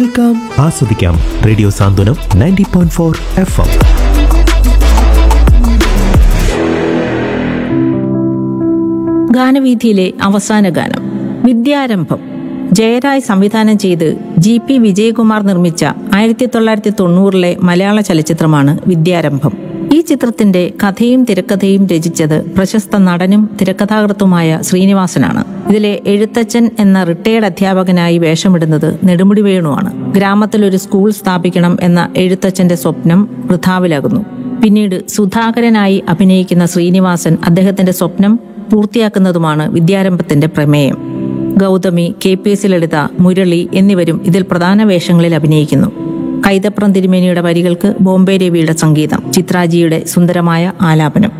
കേൾക്കാം ആസ്വദിക്കാം radio Santhwanam ninety point four F M ഗാനവീഥിയിലെ അവസാന ഗാനം വിദ്യാരംഭം ജയരായ് സംവിധാനം ചെയ്ത് ജി പി വിജയകുമാർ നിർമ്മിച്ച ആയിരത്തി തൊള്ളായിരത്തി തൊണ്ണൂറിലെ മലയാള ചലച്ചിത്രമാണ് വിദ്യാരംഭം ഈ ചിത്രത്തിന്റെ കഥയും തിരക്കഥയും രചിച്ചത് പ്രശസ്ത നടനും തിരക്കഥാകൃത്തുമായ ശ്രീനിവാസനാണ് ഇതിലെ എഴുത്തച്ഛൻ എന്ന റിട്ടയർഡ് അധ്യാപകനായി വേഷമിടുന്നത് നെടുമുടി വേണുവാണ് ഗ്രാമത്തിൽ ഒരു സ്കൂൾ സ്ഥാപിക്കണം എന്ന എഴുത്തച്ഛന്റെ സ്വപ്നം വൃഥാവിലാകുന്നു പിന്നീട് സുധാകരനായി അഭിനയിക്കുന്ന ശ്രീനിവാസൻ അദ്ദേഹത്തിന്റെ സ്വപ്നം പൂർത്തിയാക്കുന്നതുമാണ് വിദ്യാരംഭത്തിന്റെ പ്രമേയം Gauthami K P S Lalitha Murali എന്നിവരും ഇതിൽ പ്രധാന വേഷങ്ങളിൽ അഭിനയിക്കുന്നു കൈതപ്രം തിരുമേനിയുടെ വരികൾക്ക് ബോംബെ രവിയുടെ സംഗീതം ചിത്രാജിയുടെ സുന്ദരമായ ആലാപനം